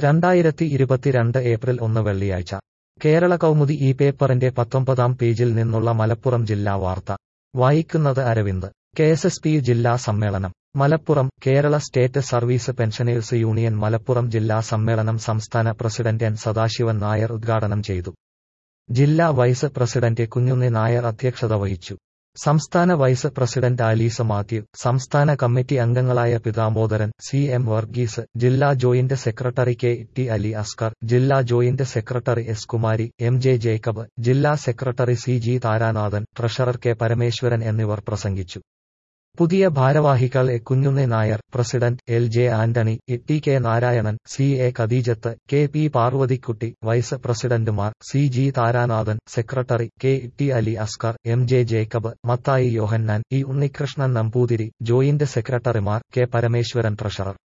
രണ്ടായിരത്തി ഇരുപത്തിരണ്ട് ഏപ്രിൽ ഒന്ന് വെള്ളിയാഴ്ച കേരള കൗമുദി ഈ പേപ്പറിന്റെ പത്തൊമ്പതാം പേജിൽ നിന്നുള്ള മലപ്പുറം ജില്ലാ വാർത്ത വായിക്കുന്നത് അരവിന്ദ് കെഎസ്എസ്പി ജില്ലാ സമ്മേളനം Malappuram Kerala state service pensioners union Malappuram ജില്ലാ സമ്മേളനം സംസ്ഥാന പ്രസിഡന്റ് എൻ സദാശിവൻ നായർ ഉദ്ഘാടനം ചെയ്തു ജില്ലാ വൈസ് പ്രസിഡന്റ് കുഞ്ഞുണ്ണി നായർ അധ്യക്ഷത വഹിച്ചു സംസ്ഥാന വൈസ് പ്രസിഡന്റ് ആലീസ് മാത്യു സംസ്ഥാന കമ്മിറ്റി അംഗങ്ങളായ പിതാമോദരൻ സി എം വർഗീസ് ജില്ലാ joint secretary K T Ali Askar ജില്ലാ joint secretary S Kumari M J Jacob ജില്ലാ secretary C G Taranathan treasurer K Parameswaran എന്നിവർ പ്രസംഗിച്ചു പുതിയ ഭാരവാഹികൾ A Kunhunni Nair president L J Antony E T K Narayanan C A Khadeejath K P Parvathikutty vice പ്രസിഡന്റുമാർ C G Taranathan secretary K T Ali Askar M J Jacob Mathai Yohannan E Unnikrishnan Namboothiri joint സെക്രട്ടറിമാർ K Parameswaran treasurer